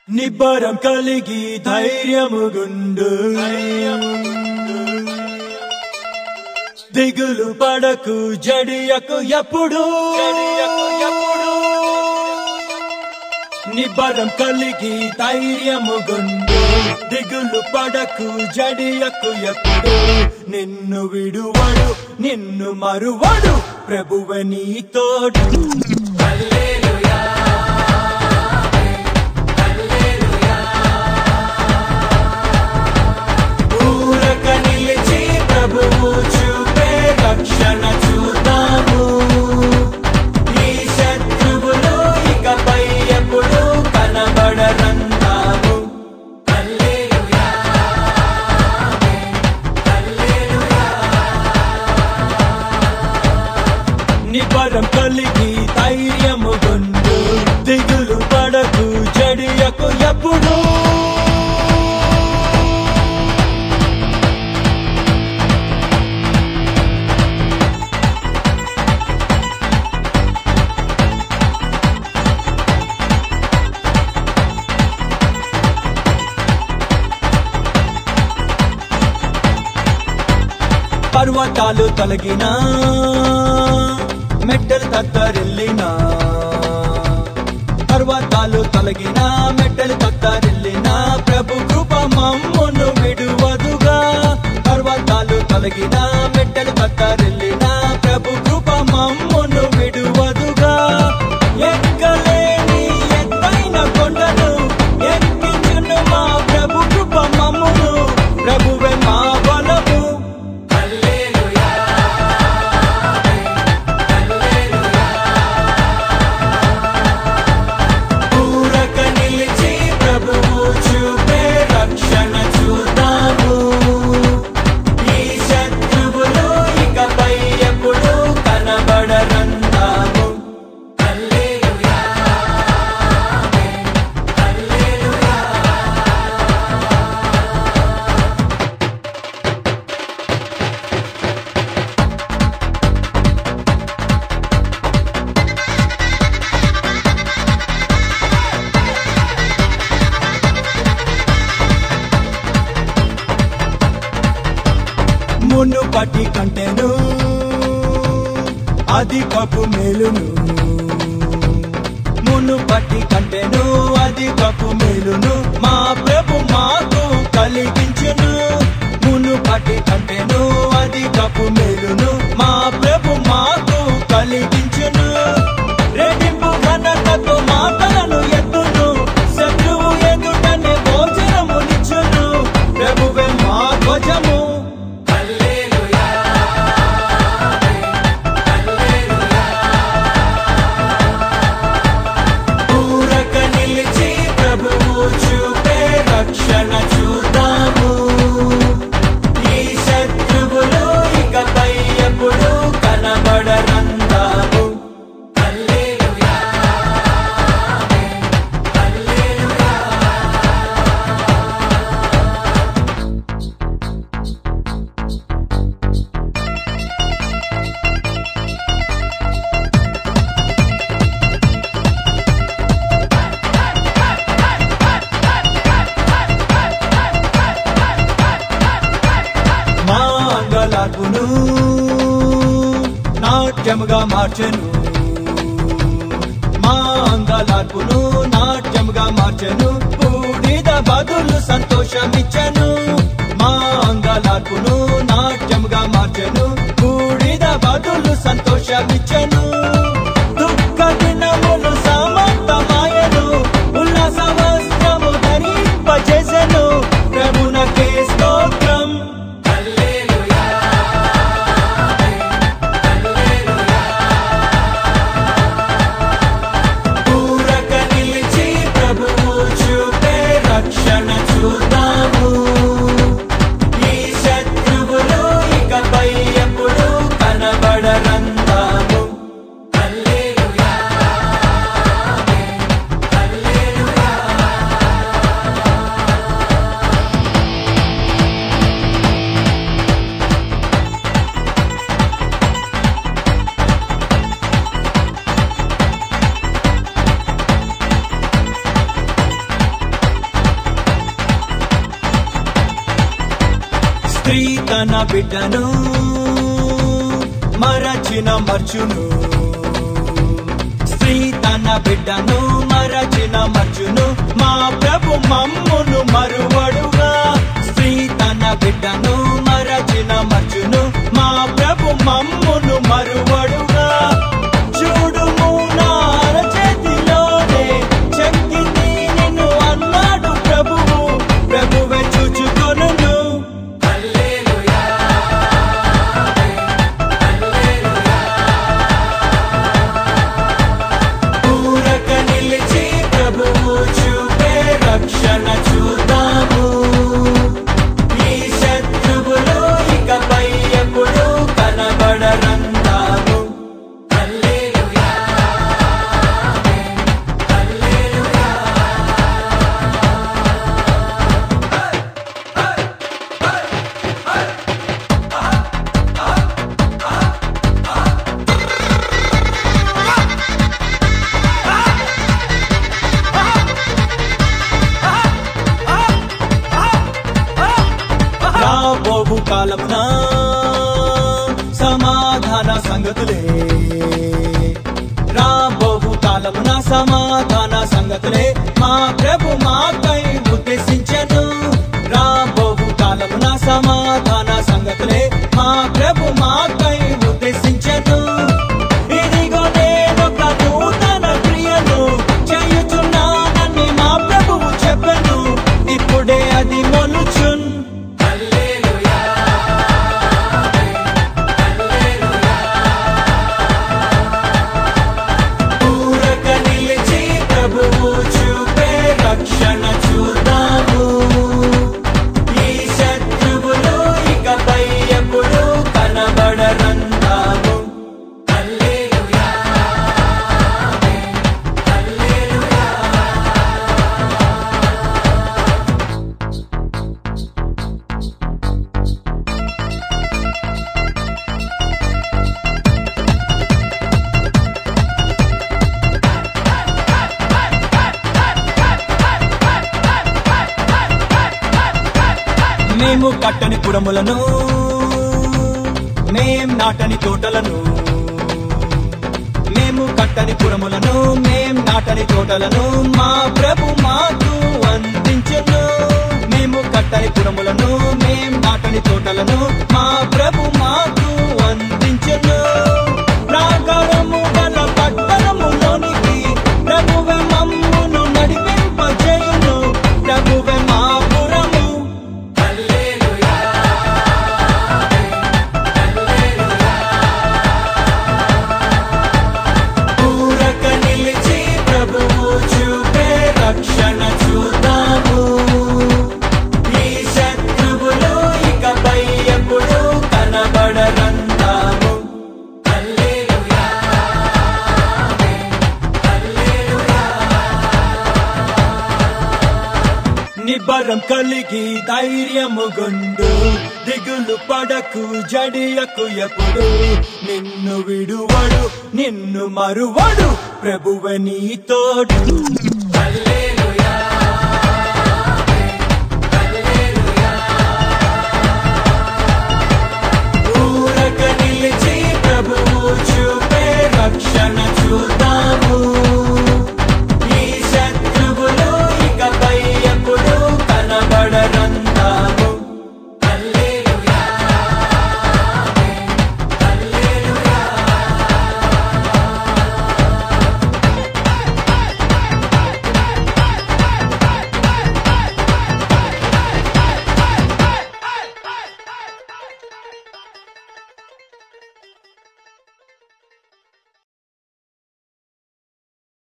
నిబ్బరం కలిగి ధైర్యముగుండు దిగులు పడకు జడియకు ఎప్పుడు నిబ్బరం కలిగి ధైర్యముగుండు దిగులు పడకు జడియకు ఎప్పుడు నిన్ను విడువడు నిన్ను మరువడు ప్రభువ నీ తోడు ఊరక నిలిచి ప్రభువు చూపే రక్షణ చూద్దాము ఈ శత్రువులు ఇకపై ఎప్పుడు కనబడరందాము నిబరం కలిగి ధైర్యము గుండు దిగులు పడకు జడియకు ఎప్పుడు పర్వతాలు తొలగినా మెట్టలు తత్తరిల్లినా పర్వతాలు తొలగినా మెట్టలు తత్తరిల్లినా ప్రభు కృప మమ్మును విడువదుగా పర్వతాలు తొలగినా మెట్టలు తత్తరిల్లినా ప్రభు కృప మమ్మును విడువదుగా ఎక్కలేని ఎత్తైన కొండను ఎక్కించును మా ప్రభు కృప మమ్మును ప్రభువే మా బలము ఊరక నిలిచి ప్రభువు చూపే రక్షణ చూద్దాము ఈ శత్రువులు ఇకపై ఎప్పుడు కనబడరందాము మునుపటి కంటెను అధికపు మేలును మునుపటి కంటెను అధికపు మేలును మా ప్రభు మాకు కలిగించును మునుపటి కంటెను అధికపు మేలును మా ప్రభు మాకు కలిగించును రెట్టింపు ఘనతతో మాటలను ఎత్తును శత్రువు ఎదుటనే భోజనమునిచ్చును ప్రభువే మా ధ్వజము ఊరక నిలిచి ప్రభువు చూపే రక్షణ చూద్దాము ఈ శత్రువులు ఇకపై ఎప్పుడు కనబడరందాము మా అంగలార్పును నాట్యముగా మార్చెను మా అంగలార్పును నాట్యముగా మార్చెను బూడిద బదులు సంతోషమిచ్చను మా అంగలార్పును నాట్యముగా మార్చెను బూడిద బదులు సంతోషమిచ్చను దుఃఖ దినములు సమస్తమాయను ఉల్లాస వస్త్రము ధరింపజేసెను ప్రభునకే స్తోత్రం ఊరక నిలిచి ప్రభువు చూపే రక్షణ చూద్దాము ఈ శత్రువులు ఇకపై ఎప్పుడు కనబడరందాము తన బిడ్డను మరచిన మర్చును స్త్రీ తన బిడ్డను మరచిన మర్చును మా ప్రభు మమ్మును మరువడుగా స్త్రీ తన బిడ్డను మరచిన మర్చును మా ప్రభు మమ్మును మరువడుగా చూడుము నా చేతిలోనే చెక్కింది నిన్ను అన్నాడు ప్రభువు ప్రభువే చూచుకొనును ఊరక నిలిచి ప్రభువు చూపే రక్షణ చూద్దాము ఈ శత్రువులు ఇకపై ఎప్పుడు కనబడరందాము రాబోవు కాలమున సమాధాన సంగతులే రాబోవు కాలమున సమాధాన సంగతులే మా ప్రభు మాకై ఉద్దేశించను రాబోవు కాలమున సమాధాన సంగతులే మా ప్రభు మాకై ఉద్దేశించను ఇదిగో నేనొక నూతన క్రియను చేయుచున్నానని మా ప్రభువు చెప్పను ఇప్పుడే అది మొలుచున్ ఊరక నిలిచి ప్రభువు చూపే రక్షణ చూద్దాము ఈ శత్రువులు ఇకపై ఎప్పుడు కనబడరందాము మేము కట్టని పురములను మేం నాటని తోటలను మేము కట్టని పురములను మేం నాటని తోటలను మా ప్రభు మాకు అందించను మేము కట్టని పురములను మేం నాటని తోటలను మా ప్రభు మాకు అందించను ప్రాకారము గల పట్టణములోనికి ప్రభువే మమ్మును నడిపింపజేయును ప్రభువే మా పురము ఊరక నిలిచి ప్రభువు చూపే రక్షణ చూద్దాము ఈ శత్రువులు ఇకపై ఎప్పుడు కనబడరందాము నిబ్బరం కలిగి ధైర్యము గుండు దిగులు పడకు జడియకు ఎప్పుడు నిన్ను విడువడు నిన్ను మరువడు ప్రభువ నీ తోడు